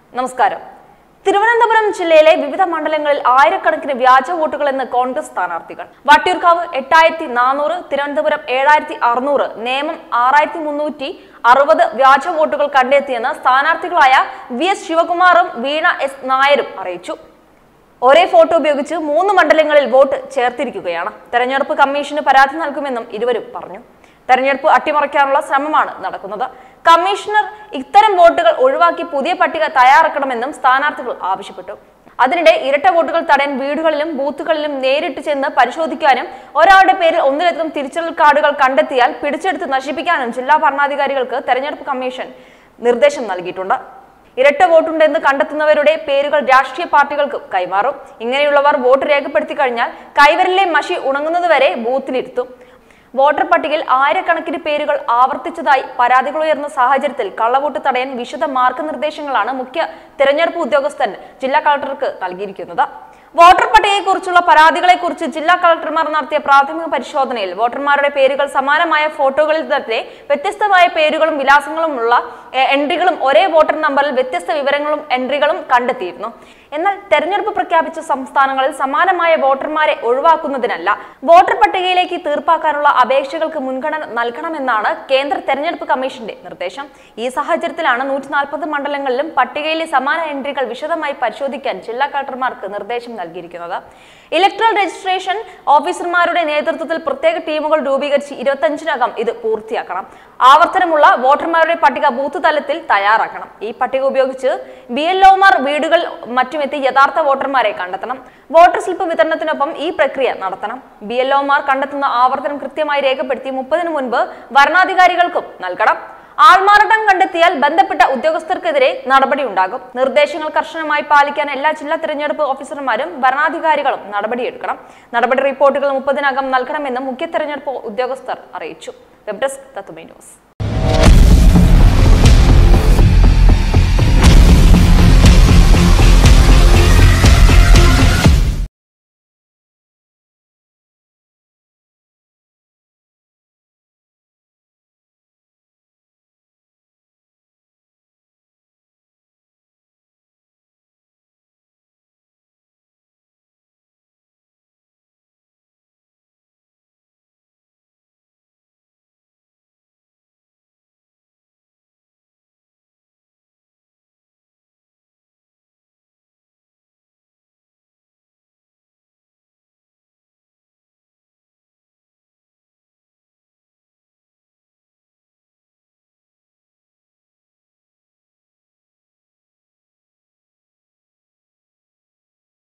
നമസ്കാരം തിരുവനന്തപുരം ജില്ലയിലെ വിവിധ മണ്ഡലങ്ങളിൽ ആയിരക്കണക്കിന് വ്യാജ വോട്ടുകൾ എന്ന് കോൺഗ്രസ് സ്ഥാനാർത്ഥികൾ വട്ടിയൂർക്കാവ് എട്ടായിരത്തി നാനൂറ് തിരുവനന്തപുരം ഏഴായിരത്തി അറുന്നൂറ് നേമം ആറായിരത്തി മുന്നൂറ്റി അറുപത് വ്യാജ വോട്ടുകൾ കണ്ടെത്തിയെന്ന് സ്ഥാനാർത്ഥികളായ വി എസ് ശിവകുമാറും വീണ എസ് നായരും അറിയിച്ചു ഒരേ ഫോട്ടോ ഉപയോഗിച്ച് മൂന്ന് മണ്ഡലങ്ങളിൽ വോട്ട് ചേർത്തിരിക്കുകയാണ് തെരഞ്ഞെടുപ്പ് കമ്മീഷന് പരാതി നൽകുമെന്നും ഇരുവരും പറഞ്ഞു തെരഞ്ഞെടുപ്പ് അട്ടിമറിക്കാനുള്ള ശ്രമമാണ് നടക്കുന്നത് കമ്മീഷണർ ഇത്തരം വോട്ടുകൾ ഒഴിവാക്കി പുതിയ പട്ടിക തയ്യാറാക്കണമെന്നും സ്ഥാനാർത്ഥികൾ ആവശ്യപ്പെട്ടു അതിനിടെ ഇരട്ട വോട്ടുകൾ തടയാൻ വീടുകളിലും ബൂത്തുകളിലും നേരിട്ട് ചെന്ന് പരിശോധിക്കാനും ഒരാളുടെ പേരിൽ ഒന്നിലധികം തിരിച്ചറിയൽ കാർഡുകൾ കണ്ടെത്തിയാൽ പിടിച്ചെടുത്ത് നശിപ്പിക്കാനും ജില്ലാ ഭരണാധികാരികൾക്ക് തെരഞ്ഞെടുപ്പ് കമ്മീഷൻ നിർദ്ദേശം നൽകിയിട്ടുണ്ട് ഇരട്ട വോട്ടുണ്ടെന്ന് കണ്ടെത്തുന്നവരുടെ പേരുകൾ രാഷ്ട്രീയ പാർട്ടികൾക്ക് കൈമാറും ഇങ്ങനെയുള്ളവർ വോട്ട് രേഖപ്പെടുത്തി കഴിഞ്ഞാൽ കൈവരലിലെ മഷി ഉണങ്ങുന്നതുവരെ ബൂത്തിലിരുത്തും വോട്ടർ പട്ടികയിൽ ആയിരക്കണക്കിന് പേരുകൾ ആവർത്തിച്ചതായി പരാതികൾ ഉയർന്ന സാഹചര്യത്തിൽ കള്ളവോട്ട് തടയാൻ വിശദ മാർഗനിർദ്ദേശങ്ങളാണ് മുഖ്യ തെരഞ്ഞെടുപ്പ് ഉദ്യോഗസ്ഥൻ ജില്ലാ കളക്ടർക്ക് നൽകിയിരിക്കുന്നത് വോട്ടർ പട്ടികയെക്കുറിച്ചുള്ള പരാതികളെക്കുറിച്ച് ജില്ലാ കളക്ടർമാർ നടത്തിയ പ്രാഥമിക പരിശോധനയിൽ വോട്ടർമാരുടെ പേരുകൾ സമാനമായ ഫോട്ടോകളിൽ തന്നെ വ്യത്യസ്തമായ പേരുകളും വിലാസങ്ങളുമുള്ള എ, എൻട്രികളും ഒരേ വോട്ടർ നമ്പറിൽ വ്യത്യസ്ത വിവരങ്ങളും എൻട്രികളും കണ്ടെത്തിയിരുന്നു എന്നാൽ തെരഞ്ഞെടുപ്പ് പ്രഖ്യാപിച്ച സംസ്ഥാനങ്ങളിൽ സമാനമായ വോട്ടർമാരെ ഒഴിവാക്കുന്നതിനല്ല വോട്ടർ പട്ടികയിലേക്ക് തീർപ്പാക്കാനുള്ള അപേക്ഷകൾക്ക് മുൻഗണന നൽകണമെന്നാണ് കേന്ദ്ര തെരഞ്ഞെടുപ്പ് കമ്മീഷന്റെ നിർദ്ദേശം ഈ സാഹചര്യത്തിലാണ് നൂറ്റി നാൽപ്പത് മണ്ഡലങ്ങളിലും പട്ടികയിലെ സമാന എൻട്രികൾ വിശദമായി പരിശോധിക്കാൻ ജില്ലാ കളക്ടർമാർക്ക് നിർദ്ദേശം നൽകിയിരിക്കുന്നത് ഇലക്ട്രൽ രജിസ്ട്രേഷൻ ഓഫീസർമാരുടെ നേതൃത്വത്തിൽ പ്രത്യേക ടീമുകൾ രൂപീകരിച്ച് ഇരുപത്തഞ്ചിനകം ഇത് പൂർത്തിയാക്കണം ആവർത്തനമുള്ള വോട്ടർമാരുടെ പട്ടിക ബൂത്ത് തലത്തിൽ തയ്യാറാക്കണം ഈ പട്ടിക ഉപയോഗിച്ച് ബി എൽ ഒമാർ വീടുകൾ മറ്റുമെത്തി യഥാർത്ഥ വോട്ടർമാരെ കണ്ടെത്തണം വോട്ടർ സ്ലിപ്പ് വിതരണത്തിനൊപ്പം ഈ പ്രക്രിയ നടത്തണം ബി എൽ ഒമാർ കണ്ടെത്തുന്ന ആവർത്തനം കൃത്യമായി രേഖപ്പെടുത്തി മുപ്പതിനു മുൻപ് വരണാധികാരികൾക്കും നൽകണം ആൾമാറാട്ടം കണ്ടെത്തിയാൽ ബന്ധപ്പെട്ട ഉദ്യോഗസ്ഥർക്കെതിരെ നടപടിയുണ്ടാകും നിർദ്ദേശങ്ങൾ കർശനമായി പാലിക്കാൻ എല്ലാ ജില്ലാ തിരഞ്ഞെടുപ്പ് ഓഫീസർമാരും ഭരണാധികാരികളും നടപടിയെടുക്കണം നടപടി റിപ്പോർട്ടുകൾ മുപ്പതിനകം നൽകണമെന്നും മുഖ്യ തെരഞ്ഞെടുപ്പ് ഉദ്യോഗസ്ഥർ അറിയിച്ചു വെബ് ഡെസ്ക് തത്തുമൈ ന്യൂസ്